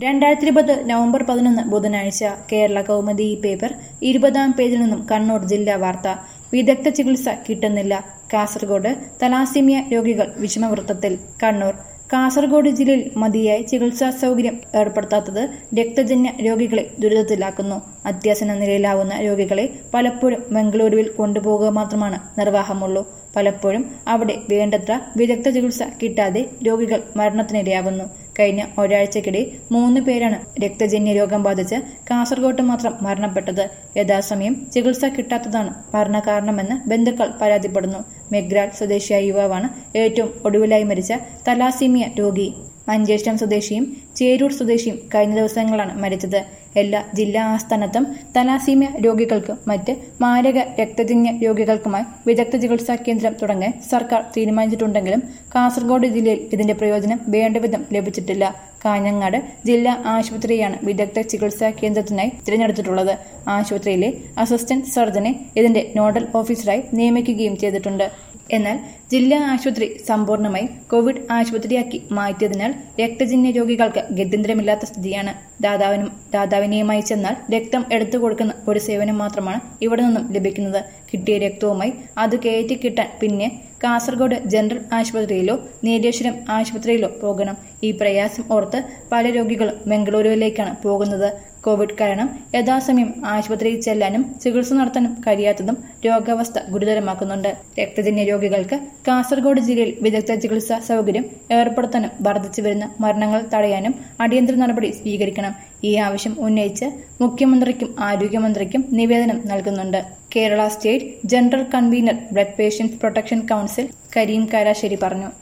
രണ്ടായിരത്തി ഇരുപത് നവംബർ പതിനൊന്ന് ബുധനാഴ്ച കേരള കൗമുദി ഈ പേപ്പർ ഇരുപതാം പേജിൽ നിന്നും കണ്ണൂർ ജില്ലാ വാർത്ത വിദഗ്ധ ചികിത്സ കിട്ടുന്നില്ല കാസർഗോഡ് തലാസിമിയ രോഗികൾ വിഷമവൃത്തത്തിൽ കണ്ണൂർ കാസർഗോഡ് ജില്ലയിൽ മതിയായ ചികിത്സാ സൗകര്യം ഏർപ്പെടുത്താത്തത് രക്തജന്യ രോഗികളെ ദുരിതത്തിലാക്കുന്നു അത്യാസന്ന നിലയിലാവുന്ന രോഗികളെ പലപ്പോഴും മംഗളൂരുവിൽ കൊണ്ടുപോകുക മാത്രമാണ് നിർവാഹമുള്ളൂ പലപ്പോഴും അവിടെ വേണ്ടത്ര വിദഗ്ധ ചികിത്സ കിട്ടാതെ രോഗികൾ മരണത്തിനിരയാകുന്നു കഴിഞ്ഞ ഒരാഴ്ചക്കിടെ മൂന്ന് പേരാണ് രക്തജന്യ രോഗം ബാധിച്ച് കാസർഗോട്ട് മാത്രം മരണപ്പെട്ടത് യഥാസമയം ചികിത്സ കിട്ടാത്തതാണ് മരണകാരണമെന്ന് ബന്ധുക്കൾ പരാതിപ്പെടുന്നു മെഗ്രാൽ സ്വദേശിയായ യുവാവാണ് ഏറ്റവും ഒടുവിലായി മരിച്ച തലാസീമിയ രോഗി മഞ്ചേശ്വരം സ്വദേശിയും ചേരൂർ സ്വദേശിയും കഴിഞ്ഞ ദിവസങ്ങളാണ് മരിച്ചത് എല്ലാ ജില്ലാ ആസ്ഥാനത്തും തലാസീമിയ രോഗികൾക്ക് മറ്റ് മാരക രക്തജന്യ രോഗികൾക്കുമായി വിദഗ്ധ ചികിത്സാ കേന്ദ്രം തുടങ്ങാൻ സർക്കാർ തീരുമാനിച്ചിട്ടുണ്ടെങ്കിലും കാസർഗോഡ് ജില്ലയിൽ ഇതിന്റെ പ്രയോജനം വേണ്ടവിധം ലഭിച്ചിട്ടില്ല കാഞ്ഞങ്ങാട് ജില്ലാ ആശുപത്രിയാണ് വിദഗ്ധ ചികിത്സാ കേന്ദ്രത്തിനായി തിരഞ്ഞെടുത്തിട്ടുള്ളത് ആശുപത്രിയിലെ അസിസ്റ്റന്റ് സർജനെ ഇതിന്റെ നോഡൽ ഓഫീസറായി നിയമിക്കുകയും ചെയ്തിട്ടുണ്ട് എന്നാൽ ജില്ലാ ആശുപത്രി സമ്പൂർണ്ണമായി കോവിഡ് ആശുപത്രിയാക്കി മാറ്റിയതിനാൽ രക്തജന്യ രോഗികൾക്ക് ഗത്യന്തരമില്ലാത്ത സ്ഥിതിയാണ് ദാതാവിനും ദാതാവിനെയുമായി ചെന്നാൽ രക്തം എടുത്തു കൊടുക്കുന്ന ഒരു സേവനം മാത്രമാണ് ഇവിടെ നിന്നും ലഭിക്കുന്നത് കിട്ടിയ രക്തവുമായി അത് കയറ്റി കിട്ടാൻ പിന്നെ കാസർഗോഡ് ജനറൽ ആശുപത്രിയിലോ നീലേശ്വരം ആശുപത്രിയിലോ പോകണം ഈ പ്രയാസം ഓർത്ത് പല രോഗികളും ബംഗളൂരുവിലേക്കാണ് പോകുന്നത് കോവിഡ് കാരണം യഥാസമയം ആശുപത്രിയിൽ ചെല്ലാനും ചികിത്സ നടത്താനും കഴിയാത്തതും രോഗാവസ്ഥ ഗുരുതരമാക്കുന്നുണ്ട് രക്തജന്യ രോഗികൾക്ക് കാസർഗോഡ് ജില്ലയിൽ വിദഗ്ധ ചികിത്സാ സൗകര്യം ഏർപ്പെടുത്താനും വർദ്ധിച്ചു വരുന്ന മരണങ്ങൾ തടയാനും അടിയന്തര നടപടി സ്വീകരിക്കണം ഈ ആവശ്യം ഉന്നയിച്ച് മുഖ്യമന്ത്രിക്കും ആരോഗ്യമന്ത്രിക്കും നിവേദനം നൽകുന്നുണ്ട് Kerala state general convener blood patients protection council Kareem Karassery പറഞ്ഞു